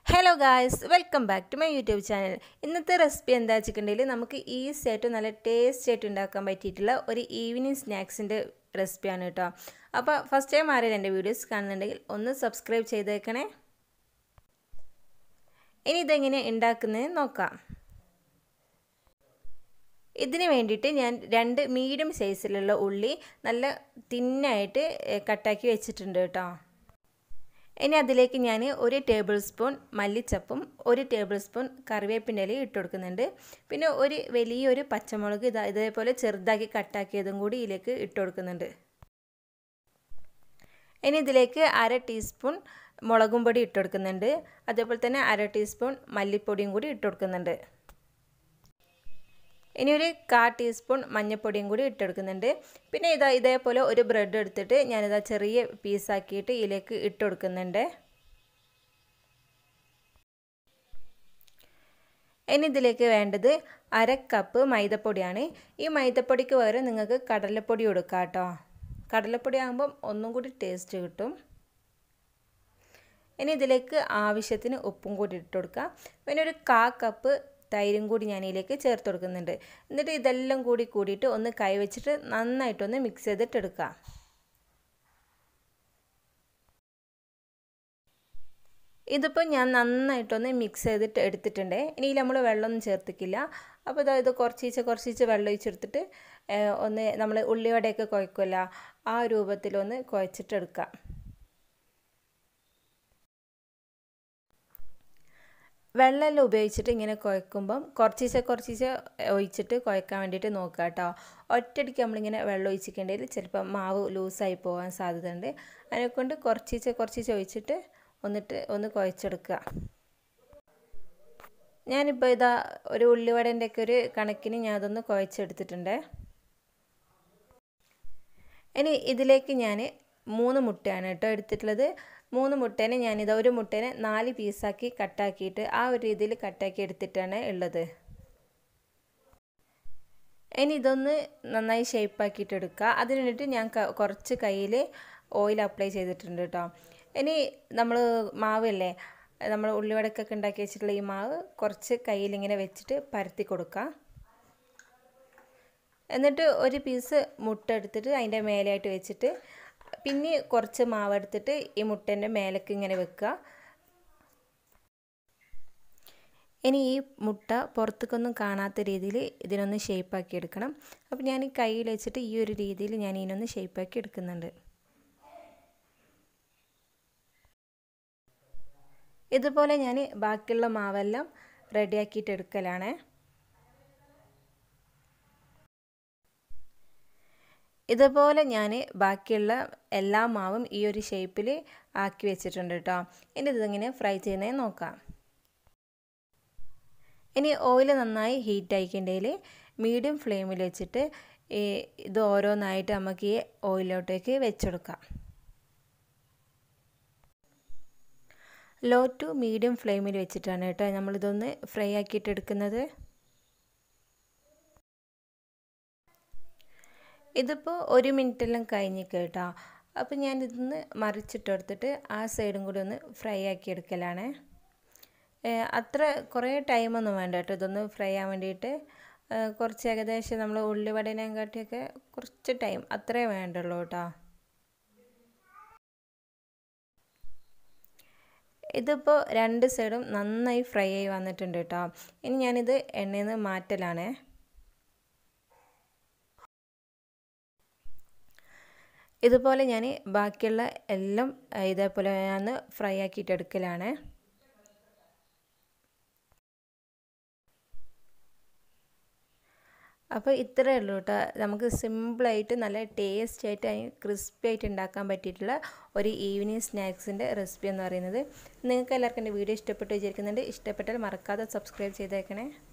hello guys welcome back to my YouTube channel ഇന്നത്തെ recipe എന്താ വെച്ചിട്ടുണ്ടെങ്കിൽ നമുക്ക് ഈസി ആയിട്ട് നല്ല ടേസ്റ്റ് ആയിട്ട് ഉണ്ടാക്കാൻ പറ്റിയിട്ടുള്ള ഒരു ഈവനിങ് സ്നാക്സിൻ്റെ റെസിപ്പിയാണ് കേട്ടോ അപ്പോൾ ഫസ്റ്റ് ടൈം ആരെങ്കിലും എൻ്റെ വീഡിയോസ് കാണുന്നുണ്ടെങ്കിൽ ഒന്ന് സബ്സ്ക്രൈബ് ചെയ്തേക്കണേ ഇനി ഇതെങ്ങനെ ഉണ്ടാക്കുന്നത് നോക്കാം ഇതിന് വേണ്ടിയിട്ട് ഞാൻ രണ്ട് മീഡിയം സൈസിലുള്ള ഉള്ളി നല്ല തിന്നായിട്ട് കട്ടാക്കി വെച്ചിട്ടുണ്ട് കേട്ടോ ഇനി അതിലേക്ക് ഞാൻ ഒരു ടേബിൾ സ്പൂൺ മല്ലിച്ചപ്പും ഒരു ടേബിൾ സ്പൂൺ കറിവേപ്പിൻ്റെ ഇലയും ഇട്ട് കൊടുക്കുന്നുണ്ട് പിന്നെ ഒരു വലിയൊരു പച്ചമുളക് ഇതാ ഇതേപോലെ ചെറുതാക്കി കട്ടാക്കിയതും കൂടി ഇതിലേക്ക് ഇട്ട് കൊടുക്കുന്നുണ്ട് ഇനി ഇതിലേക്ക് അര ടീസ്പൂൺ മുളകും പൊടി ഇട്ട് കൊടുക്കുന്നുണ്ട് അതേപോലെ തന്നെ അര ടീസ്പൂൺ മല്ലിപ്പൊടിയും കൂടി ഇട്ട് കൊടുക്കുന്നുണ്ട് ഇനി ഒരു കാ ടീസ്പൂൺ മഞ്ഞൾപ്പൊടിയും കൂടി ഇട്ടെടുക്കുന്നുണ്ട് പിന്നെ ഇതാ ഇതേപോലെ ഒരു ബ്രെഡ് എടുത്തിട്ട് ഞാനിതാ ചെറിയ പീസാക്കിയിട്ട് ഇതിലേക്ക് ഇട്ട് കൊടുക്കുന്നുണ്ട് ഇനി ഇതിലേക്ക് വേണ്ടത് അര കപ്പ് മൈദപ്പൊടിയാണ് ഈ മൈദപ്പൊടിക്ക് പകരം നിങ്ങൾക്ക് കടലപ്പൊടി കൊടുക്കാം കേട്ടോ കടലപ്പൊടി ആകുമ്പം ഒന്നും കൂടി ടേസ്റ്റ് കിട്ടും ഇനി ഇതിലേക്ക് ആവശ്യത്തിന് ഉപ്പും കൂടി ഇട്ട് കൊടുക്കുക പിന്നെ ഒരു കാ കപ്പ് തൈരും കൂടി ഞാൻ ഇതിലേക്ക് ചേർത്ത് കൊടുക്കുന്നുണ്ട് എന്നിട്ട് ഇതെല്ലാം കൂടി കൂടിയിട്ട് ഒന്ന് കൈവച്ചിട്ട് നന്നായിട്ടൊന്ന് മിക്സ് ചെയ്തിട്ട് എടുക്കുക ഇതിപ്പോൾ ഞാൻ നന്നായിട്ടൊന്ന് മിക്സ് ചെയ്തിട്ട് എടുത്തിട്ടുണ്ട് ഇനി നമ്മൾ വെള്ളമൊന്നും ചേർത്തിക്കില്ല അപ്പോൾ ഇതാ ഇത് കുറച്ചീച്ച് കുറച്ചീച്ച് വെള്ളം ഒഴിച്ചെടുത്തിട്ട് ഒന്ന് നമ്മൾ ഉള്ളിവടയൊക്കെ കുഴക്കില്ല ആ രൂപത്തിലൊന്ന് കുഴച്ചിട്ടെടുക്കുക വെള്ളമെല്ലാം ഉപയോഗിച്ചിട്ട് ഇങ്ങനെ കുഴക്കുമ്പം കുറച്ചീശെ കുറച്ചീശെ ഒഴിച്ചിട്ട് കുഴക്കാൻ വേണ്ടിയിട്ട് നോക്കുക കേട്ടോ ഒറ്റയടിക്ക് നമ്മളിങ്ങനെ വെള്ളം ഒഴിച്ചിട്ടുണ്ടെങ്കിൽ ചിലപ്പോൾ മാവ് ലൂസായി പോകാൻ സാധ്യതയുണ്ട് അതിനെക്കൊണ്ട് കുറച്ചീശെ കുറച്ചീശെ ഒഴിച്ചിട്ട് ഒന്നിട്ട് ഒന്ന് കുഴച്ചെടുക്കുക ഞാനിപ്പോൾ ഇതാ ഒരു ഉള്ളിവടൻ്റെ ഒക്കെ ഒരു കണക്കിന് ഞാൻ അതൊന്ന് കുഴച്ചെടുത്തിട്ടുണ്ട് ഇനി ഇതിലേക്ക് ഞാൻ മൂന്ന് മുട്ടയാണ് കേട്ടോ എടുത്തിട്ടുള്ളത് മൂന്ന് മുട്ടേനെ ഞാനിത് ഒരു മുട്ടേനെ നാല് പീസാക്കി കട്ടാക്കിയിട്ട് ആ ഒരു രീതിയിൽ കട്ടാക്കി എടുത്തിട്ടാണ് ഉള്ളത് ഇനി ഇതൊന്ന് നന്നായി ഷേപ്പാക്കിയിട്ട് എടുക്കുക അതിന് വേണ്ടിയിട്ട് ഞാൻ കുറച്ച് കയ്യിൽ ഓയിൽ അപ്ലൈ ചെയ്തിട്ടുണ്ട് കേട്ടോ ഇനി നമ്മൾ മാവല്ലേ നമ്മൾ ഉള്ളിവടക്കൊക്കെ ഉണ്ടാക്കി വെച്ചിട്ടുള്ള ഈ മാവ് കുറച്ച് കയ്യിൽ ഇങ്ങനെ വെച്ചിട്ട് പരത്തി കൊടുക്കുക എന്നിട്ട് ഒരു പീസ് മുട്ട എടുത്തിട്ട് അതിൻ്റെ മേലെയായിട്ട് വെച്ചിട്ട് പിന്നെ കുറച്ച് മാവ് എടുത്തിട്ട് ഈ മുട്ടേൻ്റെ മേലേക്ക് ഇങ്ങനെ വെക്കുക ഇനി ഈ മുട്ട പുറത്തേക്കൊന്നും കാണാത്ത രീതിയിൽ ഇതിനൊന്ന് ഷേപ്പാക്കി എടുക്കണം അപ്പോൾ ഞാൻ ഈ കയ്യിൽ വെച്ചിട്ട് ഈ ഒരു രീതിയിൽ ഞാൻ ഇതിനൊന്ന് ഷേപ്പാക്കി എടുക്കുന്നുണ്ട് ഇതുപോലെ ഞാൻ ബാക്കിയുള്ള മാവെല്ലാം റെഡിയാക്കിയിട്ട് എടുക്കലാണേ ഇതുപോലെ ഞാൻ ബാക്കിയുള്ള എല്ലാ മാവും ഈ ഒരു ഷേപ്പിൽ ആക്കി വെച്ചിട്ടുണ്ട് കേട്ടോ ഇനി ഇതിങ്ങനെ ഫ്രൈ ചെയ്യുന്നത് നോക്കാം ഇനി ഓയിൽ നന്നായി ഹീറ്റ് ആയിക്കേണ്ടതിൽ മീഡിയം ഫ്ലെയിമിൽ വെച്ചിട്ട് ഇത് ഓരോന്നായിട്ട് നമുക്ക് ഈ ഓയിലോട്ടേക്ക് വെച്ചെടുക്കാം ലോ ടു മീഡിയം ഫ്ലെയിമിൽ വെച്ചിട്ടാണ് കേട്ടോ നമ്മളിതൊന്ന് ഫ്രൈ ആക്കിയിട്ട് എടുക്കുന്നത് ഇതിപ്പോൾ ഒരു മിനിറ്റെല്ലാം കഴിഞ്ഞ് കേട്ടോ അപ്പോൾ ഞാൻ ഇതൊന്ന് മറിച്ചിട്ടെടുത്തിട്ട് ആ സൈഡും കൂടി ഒന്ന് ഫ്രൈ ആക്കി എടുക്കലാണ് അത്ര കുറേ ടൈമൊന്നും വേണ്ട കേട്ടോ ഇതൊന്ന് ഫ്രൈ ആവാൻ വേണ്ടിയിട്ട് കുറച്ച് ഏകദേശം നമ്മൾ ഉള്ളിവടേനെയും കാട്ടിയൊക്കെ കുറച്ച് ടൈം അത്രേ വേണ്ടുള്ളൂ കേട്ടോ ഇതിപ്പോൾ രണ്ട് സൈഡും നന്നായി ഫ്രൈ ആയി വന്നിട്ടുണ്ട് കേട്ടോ ഇനി ഞാനിത് എണ്ണയിൽ നിന്ന് മാറ്റലാണേ ഇതുപോലെ ഞാൻ ബാക്കിയുള്ള എല്ലാം ഇതേപോലെ ഞാൻ ഫ്രൈ ആക്കിയിട്ട് എടുക്കലാണ് അപ്പോൾ ഇത്രയേ ഉള്ളൂ കേട്ടോ നമുക്ക് സിമ്പിളായിട്ട് നല്ല ടേസ്റ്റ് ആയിട്ട് ക്രിസ്പി ആയിട്ട് ഉണ്ടാക്കാൻ പറ്റിയിട്ടുള്ള ഒരു ഈവനിങ് സ്നാക്സിൻ്റെ റെസിപ്പി എന്ന് പറയുന്നത് നിങ്ങൾക്ക് എല്ലാവർക്കും എൻ്റെ വീഡിയോ ഇഷ്ടപ്പെട്ട് വിചാരിക്കുന്നുണ്ട് ഇഷ്ടപ്പെട്ടാൽ മറക്കാതെ സബ്സ്ക്രൈബ് ചെയ്തേക്കണേ